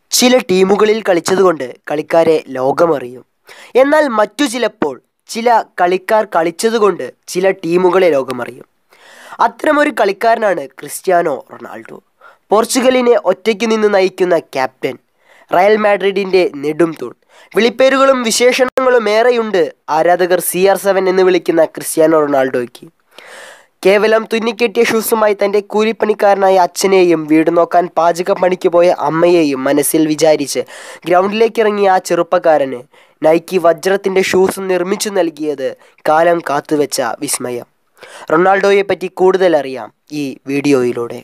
ചില ടീമുകളിൽ കളിച്ചതുകൊണ്ട് കളിക്കാരെ ലോകമറിയും എന്നാൽ മറ്റു ചിലപ്പോൾ ചില കളിക്കാർ കളിച്ചതുകൊണ്ട് ചില ടീമുകളെ ലോകമറിയും അത്തരമൊരു കളിക്കാരനാണ് ക്രിസ്ത്യാനോ റൊണാൾഡോ പോർച്ചുഗലിനെ ഒറ്റയ്ക്ക് നിന്ന് നയിക്കുന്ന ക്യാപ്റ്റൻ റയൽ മാഡ്രിഡിന്റെ നെടും തൂൺ വിളിപ്പേരുകളും വിശേഷണങ്ങളും ഏറെയുണ്ട് ആരാധകർ സി ആർ സെവൻ എന്ന് വിളിക്കുന്ന ക്രിസ്ത്യാനോ റൊണാൾഡോയ്ക്ക് കേവലം തുന്നിക്കെട്ടിയ ഷൂസുമായി തൻ്റെ കൂലിപ്പണിക്കാരനായ അച്ഛനെയും വീട് നോക്കാൻ പാചക പണിക്ക് പോയ അമ്മയെയും മനസ്സിൽ വിചാരിച്ച് ഗ്രൗണ്ടിലേക്ക് ഇറങ്ങിയ ആ ചെറുപ്പക്കാരന് നൈക്കി വജ്രത്തിൻ്റെ ഷൂസ് നിർമ്മിച്ചു നൽകിയത് കാലം കാത്തുവെച്ച വിസ്മയം റൊണാൾഡോയെ പറ്റി കൂടുതൽ അറിയാം ഈ വീഡിയോയിലൂടെ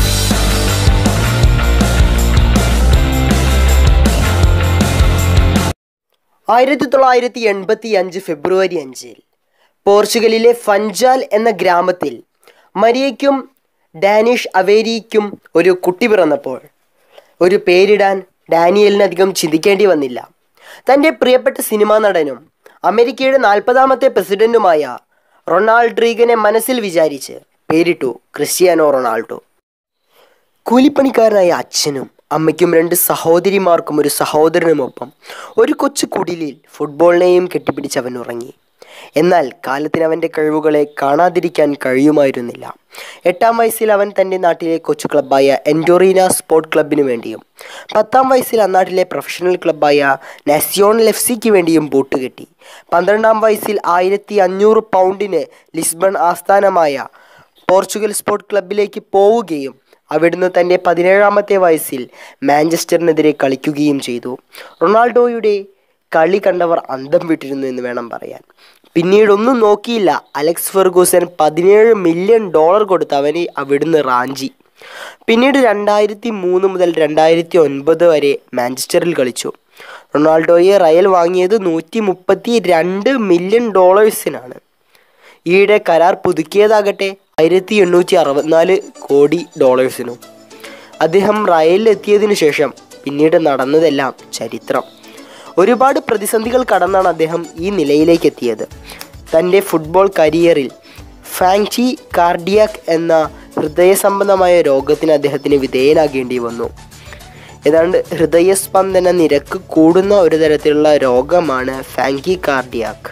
ആയിരത്തി തൊള്ളായിരത്തി എൺപത്തി അഞ്ച് ഫെബ്രുവരി അഞ്ചിൽ പോർച്ചുഗലിലെ ഫഞ്ചാൽ എന്ന ഗ്രാമത്തിൽ മരിയയ്ക്കും ഡാനിഷ് അവേരിക്കും ഒരു കുട്ടി പിറന്നപ്പോൾ ഒരു പേരിടാൻ ഡാനിയലിനധികം ചിന്തിക്കേണ്ടി വന്നില്ല തൻ്റെ പ്രിയപ്പെട്ട സിനിമാ നടനും അമേരിക്കയുടെ നാൽപ്പതാമത്തെ പ്രസിഡന്റുമായ റൊണാൾഡ് റീഗനെ മനസ്സിൽ വിചാരിച്ച് പേരിട്ടു ക്രിസ്ത്യാനോ റൊണാൾഡോ കൂലിപ്പണിക്കാരനായ അച്ഛനും അമ്മയ്ക്കും രണ്ട് സഹോദരിമാർക്കും ഒരു സഹോദരനുമൊപ്പം ഒരു കൊച്ചു കുടിലിൽ ഫുട്ബോളിനെയും കെട്ടിപ്പിടിച്ച് അവൻ ഉറങ്ങി എന്നാൽ കാലത്തിന് അവൻ്റെ കഴിവുകളെ കാണാതിരിക്കാൻ കഴിയുമായിരുന്നില്ല എട്ടാം വയസ്സിൽ അവൻ തൻ്റെ നാട്ടിലെ കൊച്ചു ക്ലബ്ബായ എൻഡോറീന സ്പോർട്ട് ക്ലബിനു വേണ്ടിയും പത്താം വയസ്സിൽ അന്നാട്ടിലെ പ്രൊഫഷണൽ ക്ലബ്ബായ നാസിയോണൽ എഫ് സിക്ക് വേണ്ടിയും ബൂട്ട് കെട്ടി പന്ത്രണ്ടാം വയസ്സിൽ ആയിരത്തി അഞ്ഞൂറ് പൗണ്ടിന് ലിസ്ബൺ ആസ്ഥാനമായ പോർച്ചുഗൽ സ്പോർട്ട് ക്ലബിലേക്ക് പോവുകയും അവിടുന്ന് തൻ്റെ പതിനേഴാമത്തെ വയസ്സിൽ മാഞ്ചസ്റ്ററിനെതിരെ കളിക്കുകയും ചെയ്തു റൊണാൾഡോയുടെ കളി കണ്ടവർ അന്തം വിട്ടിരുന്നു എന്ന് വേണം പറയാൻ പിന്നീട് ഒന്നും നോക്കിയില്ല അലക്സ് ഫെർഗൂസൻ പതിനേഴ് മില്യൺ ഡോളർ കൊടുത്ത് അവനെ അവിടുന്ന് റാഞ്ചി പിന്നീട് രണ്ടായിരത്തി മൂന്ന് മുതൽ രണ്ടായിരത്തി ഒൻപത് വരെ മാഞ്ചസ്റ്ററിൽ കളിച്ചു റൊണാൾഡോയെ റയൽ വാങ്ങിയത് നൂറ്റി മുപ്പത്തി രണ്ട് മില്യൺ ഡോളേഴ്സിനാണ് ഈയിടെ കരാർ പുതുക്കിയതാകട്ടെ ആയിരത്തി എണ്ണൂറ്റി അറുപത്തിനാല് കോടി ഡോളേഴ്സിനും അദ്ദേഹം റയലിൽ എത്തിയതിനു ശേഷം പിന്നീട് നടന്നതെല്ലാം ചരിത്രം ഒരുപാട് പ്രതിസന്ധികൾ കടന്നാണ് അദ്ദേഹം ഈ നിലയിലേക്ക് എത്തിയത് തൻ്റെ ഫുട്ബോൾ കരിയറിൽ ഫാങ്ചി കാർഡിയാക് എന്ന ഹൃദയ സംബന്ധമായ രോഗത്തിന് അദ്ദേഹത്തിന് വിധേയനാകേണ്ടി വന്നു ഏതാണ്ട് ഹൃദയസ്പന്ദന നിരക്ക് കൂടുന്ന ഒരു തരത്തിലുള്ള രോഗമാണ് ഫാങ്കി കാർഡിയാക്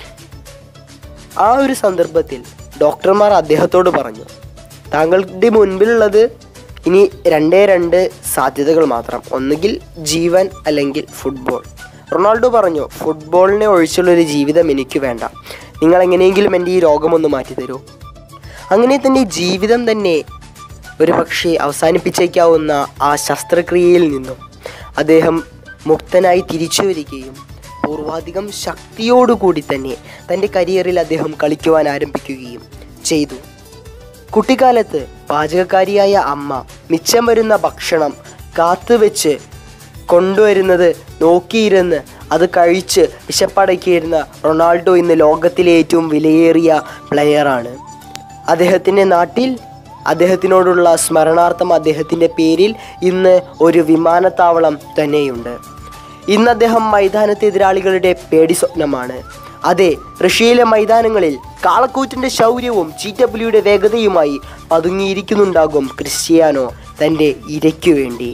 ആ ഒരു സന്ദർഭത്തിൽ ഡോക്ടർമാർ അദ്ദേഹത്തോട് പറഞ്ഞു താങ്കളുടെ മുൻപിലുള്ളത് ഇനി രണ്ടേ രണ്ട് സാധ്യതകൾ മാത്രം ഒന്നുകിൽ ജീവൻ അല്ലെങ്കിൽ ഫുട്ബോൾ റൊണാൾഡോ പറഞ്ഞു ഫുട്ബോളിനെ ഒഴിച്ചുള്ളൊരു ജീവിതം എനിക്ക് വേണ്ട നിങ്ങൾ എങ്ങനെയെങ്കിലും എൻ്റെ ഈ രോഗമൊന്ന് മാറ്റി തരൂ അങ്ങനെ തന്നെ ജീവിതം തന്നെ ഒരു പക്ഷേ അവസാനിപ്പിച്ചേക്കാവുന്ന ആ ശസ്ത്രക്രിയയിൽ നിന്നും അദ്ദേഹം മുക്തനായി തിരിച്ചു വരികയും പൂർവാധികം ശക്തിയോടുകൂടി തന്നെ തൻ്റെ കരിയറിൽ അദ്ദേഹം കളിക്കുവാൻ ആരംഭിക്കുകയും ചെയ്തു കുട്ടിക്കാലത്ത് പാചകക്കാരിയായ അമ്മ മിച്ചം വരുന്ന ഭക്ഷണം കാത്തുവെച്ച് കൊണ്ടുവരുന്നത് നോക്കിയിരുന്ന് അത് കഴിച്ച് വിശപ്പടക്കിയിരുന്ന റൊണാൾഡോ ഇന്ന് ലോകത്തിലെ ഏറ്റവും വിലയേറിയ പ്ലെയറാണ് അദ്ദേഹത്തിൻ്റെ നാട്ടിൽ അദ്ദേഹത്തിനോടുള്ള സ്മരണാർത്ഥം അദ്ദേഹത്തിൻ്റെ പേരിൽ ഇന്ന് ഒരു വിമാനത്താവളം തന്നെയുണ്ട് ഇന്ന് അദ്ദേഹം മൈതാനത്തെ എതിരാളികളുടെ പേടി സ്വപ്നമാണ് അതെ റഷ്യയിലെ മൈതാനങ്ങളിൽ കാളക്കൂറ്റിൻ്റെ ശൗര്യവും ജി ഡബ്ല്യുയുടെ വേഗതയുമായി പതുങ്ങിയിരിക്കുന്നുണ്ടാകും ക്രിസ്ത്യാനോ തൻ്റെ ഇരയ്ക്കു വേണ്ടി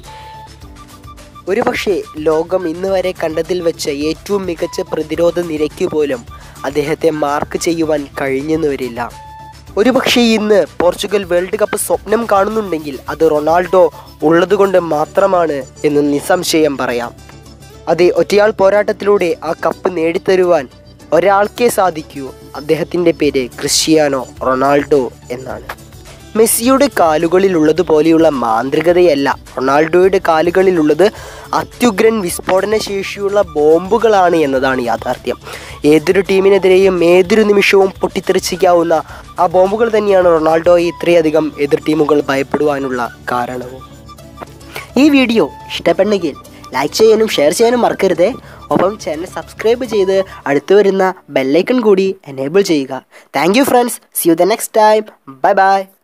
ഒരുപക്ഷെ ലോകം ഇന്ന് വരെ കണ്ടതിൽ വെച്ച് ഏറ്റവും മികച്ച പ്രതിരോധ നിരയ്ക്ക് പോലും അദ്ദേഹത്തെ മാർക്ക് ചെയ്യുവാൻ കഴിഞ്ഞെന്ന് വരില്ല ഒരുപക്ഷെ ഇന്ന് പോർച്ചുഗൽ വേൾഡ് കപ്പ് സ്വപ്നം കാണുന്നുണ്ടെങ്കിൽ അത് റൊണാൾഡോ ഉള്ളതുകൊണ്ട് മാത്രമാണ് എന്ന് നിസ്സംശയം പറയാം അതെ ഒറ്റയാൾ പോരാട്ടത്തിലൂടെ ആ കപ്പ് നേടിത്തരുവാൻ ഒരാൾക്കേ സാധിക്കൂ അദ്ദേഹത്തിൻ്റെ പേര് ക്രിസ്ത്യാനോ റൊണാൾഡോ എന്നാണ് മെസ്സിയുടെ കാലുകളിലുള്ളതുപോലെയുള്ള മാന്ത്രികതയല്ല റൊണാൾഡോയുടെ കാലുകളിലുള്ളത് അത്യുഗ്രൻ വിസ്ഫോടന ശേഷിയുള്ള ബോംബുകളാണ് എന്നതാണ് യാഥാർത്ഥ്യം ഏതൊരു ടീമിനെതിരെയും ഏതൊരു നിമിഷവും പൊട്ടിത്തെറിച്ചിക്കാവുന്ന ആ ബോംബുകൾ തന്നെയാണ് റൊണാൾഡോയെ ഇത്രയധികം എതിർ ടീമുകൾ ഭയപ്പെടുവാനുള്ള കാരണവും ഈ വീഡിയോ ഇഷ്ടപ്പെടണമെങ്കിൽ ലൈക്ക് ചെയ്യാനും ഷെയർ ചെയ്യാനും മറക്കരുതേ ഒപ്പം ചാനൽ സബ്സ്ക്രൈബ് ചെയ്ത് അടുത്ത് വരുന്ന ബെല്ലൈക്കൺ കൂടി എനേബിൾ ചെയ്യുക thank you friends see you the next time bye by